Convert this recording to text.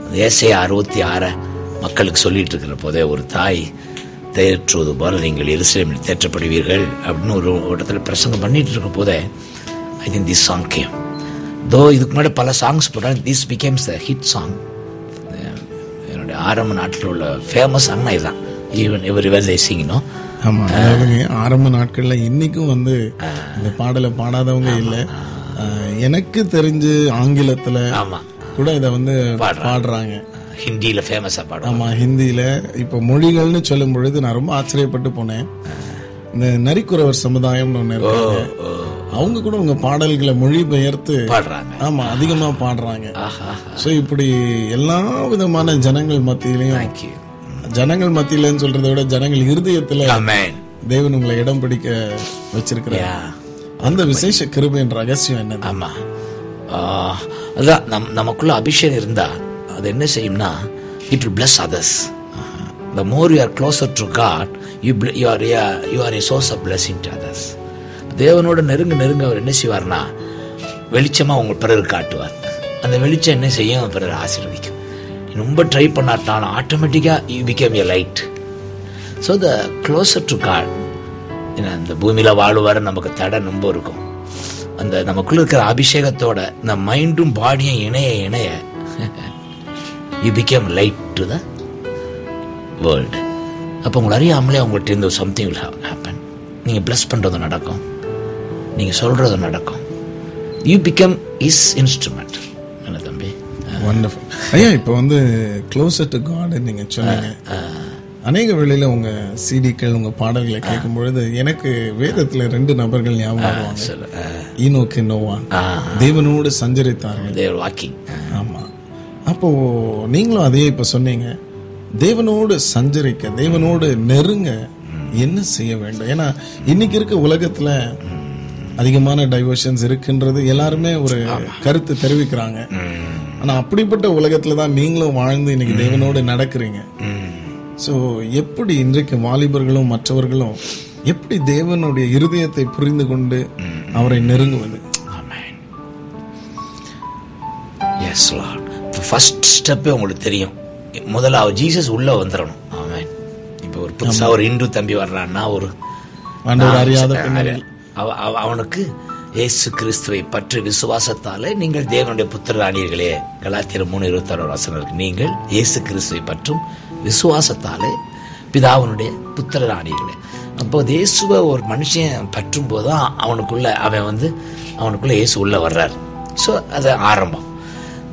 ஏசையா அறுபத்தி ஆறை மக்களுக்கு சொல்லிட்டு இருக்கிற போதே ஒரு தாய் தேற்றுவது போல நீங்கள் எருசலேமில் தேற்றப்படுவீர்கள் அப்படின்னு ஒரு ஒரு இடத்துல பிரசங்கம் பண்ணிட்டு இருக்க போதே I think this song came though இதுக்கு முன்னாடி பல சாங்ஸ் போட்டாங்க this becomes the hit song என்னுடைய ஆரம்ப நாட்டில் உள்ள ஃபேமஸ் சாங்னா இதுதான் ஈவன் இவர் இவர் தேசிங்கனோ ஆமா அதாவதுங்க ஆரம்ப நாட்கள்ல இன்னைக்கும் வந்து இந்த பாடலை பாடாதவங்க இல்ல அஹ், எனக்கு தெரிஞ்சு ஆங்கிலத்துல ஆமாம் கூட இதை வந்து பாடுறாங்க ஹிந்தியில் ஃபேமஸாக பாடுவோம் ஆமா ஹிந்தியில இப்ப மொழிகள்னு சொல்லும் பொழுது நான் ரொம்ப ஆச்சரியப்பட்டு போனேன் இந்த நரிக்குறவர் சமுதாயம்னு ஒண்ணு இருக்காங்க அவங்க கூட உங்க பாடல்களை மொழிபெயர்த்து பாடுறாங்க ஆமா அதிகமா பாடுறாங்க ஆஹா சோ இப்படி எல்லா விதமான ஜனங்கள் மத்தியிலையும் தேங்க்யூ ஜனங்கள் மத்தியிலன்னு சொல்றதை விட ஜனங்கள் இருதயத்துல ஆமென் தேவன் உங்களை இடம் பிடிக்க வச்சிருக்கிறார் யா அந்த விசேஷ கிருபையின் ரகசியம் என்னது ஆமா ஆஹ், அதான் நம் நமக்குள்ள அபிஷேகம் இருந்தா அது என்ன செய்யும்னா it will bless others the more you are closer to god you bl- you are you are a source of blessing to others தேவனோட நெருங்க நெருங்க அவர் என்ன செய்வார்னா வெளிச்சமா உங்க பிறருக்கு காட்டுவார் அந்த வெளிச்சம் என்ன செய்யும் பிறர் ஆசீர்வதிக்கும் நீ ரொம்ப ட்ரை பண்ணாட்டாலும் ஆட்டோமேட்டிக்காக you become a light so the closer to God ஏன்னா இந்த பூமியில் வாழுவார நமக்கு தடை ரொம்ப இருக்கும் அந்த நமக்குள்ள இருக்கிற அபிஷேகத்தோட இந்த மைண்டும் பாடியும் இணைய இணைய you become light to the world அப்போ உங்களை அறியாமலே உங்கள்கிட்ட இருந்து சம்திங் வில் ஹேப்பன் நீங்கள் ப்ளஸ் பண்ணுறது நடக்கும் நீங்கள் சொல்கிறது நடக்கும் யூ பிகம் இஸ் இன்ஸ்ட்ருமெண்ட் என்ன தம்பி வண்டர்ஃபுல் ஐயா இப்போ வந்து க்ளோசர் டு காட் நீங்க சொன்னீங்க அநேக வேளையில உங்க சிடிக்கள் உங்க பாடல்களை கேட்கும் பொழுது எனக்கு வேதத்துல ரெண்டு நபர்கள் ஞாபகம் வருவாங்க சொல்ல ஈனோக்கு நோவான் தேவனோடு சஞ்சரித்தார்கள் தேர் வாக்கிங் ஆமா அப்போ நீங்களும் அதே இப்ப சொன்னீங்க தேவனோடு சஞ்சரிக்க தேவனோடு நெருங்க என்ன செய்ய வேண்டும் ஏன்னா இன்னைக்கு இருக்க உலகத்துல அதிகமான டைவர்ஷன்ஸ் இருக்குன்றது எல்லாருமே ஒரு கருத்து தெரிவிக்கிறாங்க ஆனா அப்படிப்பட்ட உலகத்துல தான் நீங்களும் வாழ்ந்து இன்னைக்கு தேவனோடு நடக்கிறீங்க சோ எப்படி இன்றைக்கு வாலிபர்களும் மற்றவர்களும் எப்படி தேவனுடைய இருதயத்தை புரிந்து கொண்டு அவரை நெருங்குவது ஆமென் எஸ் லார்ட் இப்போ ஃபர்ஸ்ட் ஸ்டெப்பே உங்களுக்கு தெரியும் முதல்ல அவர் ஜீசஸ் உள்ள வந்துடணும் ஆமென் இப்போ ஒரு புதுசா ஒரு இந்து தம்பி வர்றான்னா ஒரு ஆண்டவர் அறியாத பின்னணியில் அவ- அவ- அவனுக்கு இயேசு கிறிஸ்துவை பற்றி விசுவாசத்தாலே நீங்கள் தேவனுடைய புத்திர ஆனீர்களே கலாத்தியர் மூணு இருபத்தாறு வசனம் இருக்கு நீங்கள் இயேசு கிறிஸ்துவை பற்றும் விசுவாசத்தாலே பிதாவினுடைய புத்திர ஆனீர்களே அப்போ இயேசுவை ஒரு மனுஷன் பற்றும் போதுதான் அவனுக்குள்ள அவன் வந்து அவனுக்குள்ள இயேசு உள்ள வர்றார் ஸோ அது ஆரம்பம்